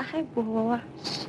أحبه هو وحش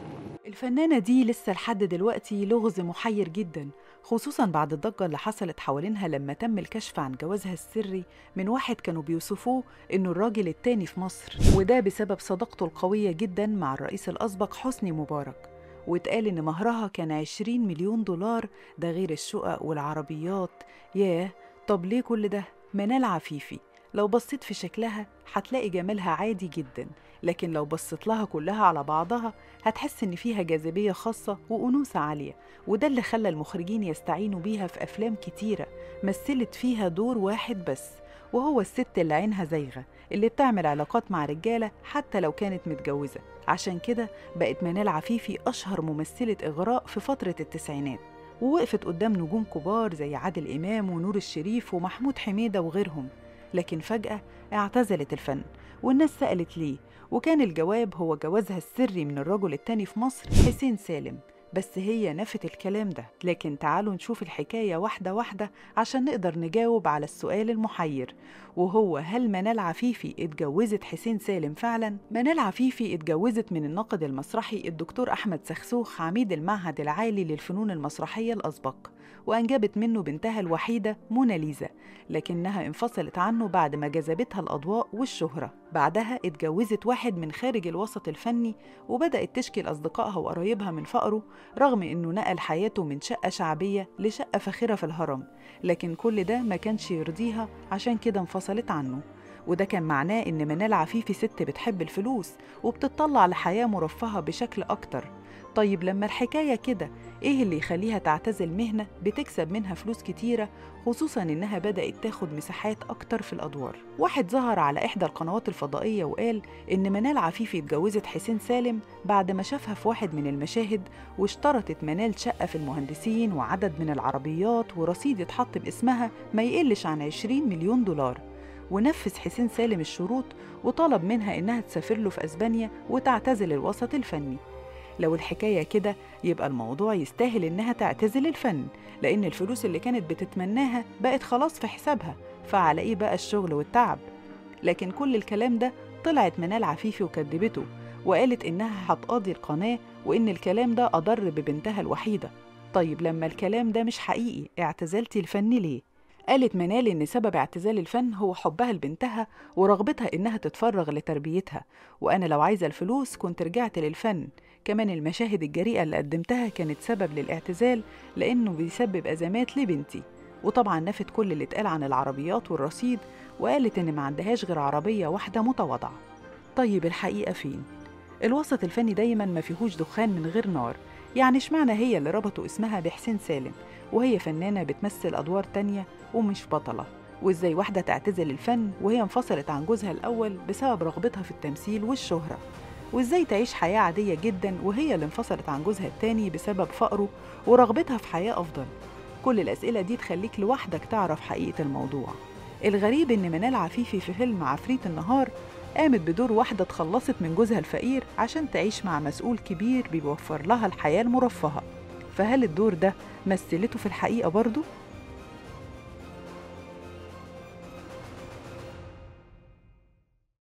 الفنانة دي لسه لحد دلوقتي لغز محير جدا خصوصا بعد الضجة اللي حصلت حوالينها لما تم الكشف عن جوازها السري من واحد كانوا بيوصفوه إنه الراجل التاني في مصر وده بسبب صداقته القوية جدا مع الرئيس الأسبق حسني مبارك واتقال إن مهرها كان 20 مليون دولار ده غير الشقق والعربيات ياه طب ليه كل ده؟ منال عفيفي لو بصيت في شكلها هتلاقي جمالها عادي جدا لكن لو بصيت لها كلها على بعضها هتحس إن فيها جاذبية خاصة وأنوثة عالية وده اللي خلى المخرجين يستعينوا بيها في أفلام كتيرة مثلت فيها دور واحد بس وهو الست اللي عينها زايغة اللي بتعمل علاقات مع رجالة حتى لو كانت متجوزة عشان كده بقت منال عفيفي أشهر ممثلة إغراء في فترة التسعينات ووقفت قدام نجوم كبار زي عادل إمام ونور الشريف ومحمود حميدة وغيرهم لكن فجأة اعتزلت الفن والناس سألت ليه وكان الجواب هو جوازها السري من الرجل التاني في مصر حسين سالم بس هي نفت الكلام ده لكن تعالوا نشوف الحكاية واحدة واحدة عشان نقدر نجاوب على السؤال المحير وهو هل منال عفيفي اتجوزت حسين سالم فعلا؟ منال عفيفي اتجوزت من الناقد المسرحي الدكتور أحمد سخسوخ عميد المعهد العالي للفنون المسرحية الأسبق وأنجبت منه بنتها الوحيدة موناليزا لكنها انفصلت عنه بعد ما جذبتها الأضواء والشهرة بعدها اتجوزت واحد من خارج الوسط الفني وبدأت تشكي لأصدقائها وقرايبها من فقره رغم إنه نقل حياته من شقة شعبية لشقة فاخرة في الهرم لكن كل ده ما كانش يرضيها عشان كده انفصلت عنه وده كان معناه إن منال عفيفي ست بتحب الفلوس وبتطلع لحياة مرفهة بشكل أكتر طيب لما الحكاية كده إيه اللي يخليها تعتزل مهنة بتكسب منها فلوس كتيرة خصوصا إنها بدأت تاخد مساحات أكتر في الأدوار واحد ظهر على إحدى القنوات الفضائية وقال إن منال عفيفي اتجوزت حسين سالم بعد ما شافها في واحد من المشاهد واشترطت منال شقة في المهندسين وعدد من العربيات ورصيد يتحط باسمها ما يقلش عن 20 مليون دولار ونفذ حسين سالم الشروط وطلب منها إنها تسافر له في أسبانيا وتعتزل الوسط الفني لو الحكاية كده يبقى الموضوع يستاهل إنها تعتزل الفن لأن الفلوس اللي كانت بتتمناها بقت خلاص في حسابها فعلى إيه بقى الشغل والتعب لكن كل الكلام ده طلعت منال عفيفي وكدبته وقالت إنها هتقاضي القناة وإن الكلام ده أضر ببنتها الوحيدة طيب لما الكلام ده مش حقيقي اعتزلتي الفن ليه؟ قالت منال إن سبب اعتزال الفن هو حبها لبنتها ورغبتها إنها تتفرغ لتربيتها وأنا لو عايزة الفلوس كنت رجعت للفن كمان المشاهد الجريئة اللي قدمتها كانت سبب للاعتزال لأنه بيسبب أزمات لبنتي وطبعا نفت كل اللي اتقال عن العربيات والرصيد وقالت إن ما عندهاش غير عربية واحدة متواضعة طيب الحقيقة فين؟ الوسط الفني دايما ما فيهوش دخان من غير نار يعني اشمعنى هي اللي ربطوا اسمها بحسين سالم وهي فنانة بتمثل أدوار تانية ومش بطلة وإزاي واحدة تعتزل الفن وهي انفصلت عن جوزها الأول بسبب رغبتها في التمثيل والشهرة وإزاي تعيش حياة عادية جدا وهي اللي انفصلت عن جوزها التاني بسبب فقره ورغبتها في حياة أفضل كل الأسئلة دي تخليك لوحدك تعرف حقيقة الموضوع الغريب إن منال عفيفي في فيلم عفريت النهار قامت بدور واحدة اتخلصت من جوزها الفقير عشان تعيش مع مسؤول كبير بيوفر لها الحياة المرفهة فهل الدور ده مثلته في الحقيقة برضه؟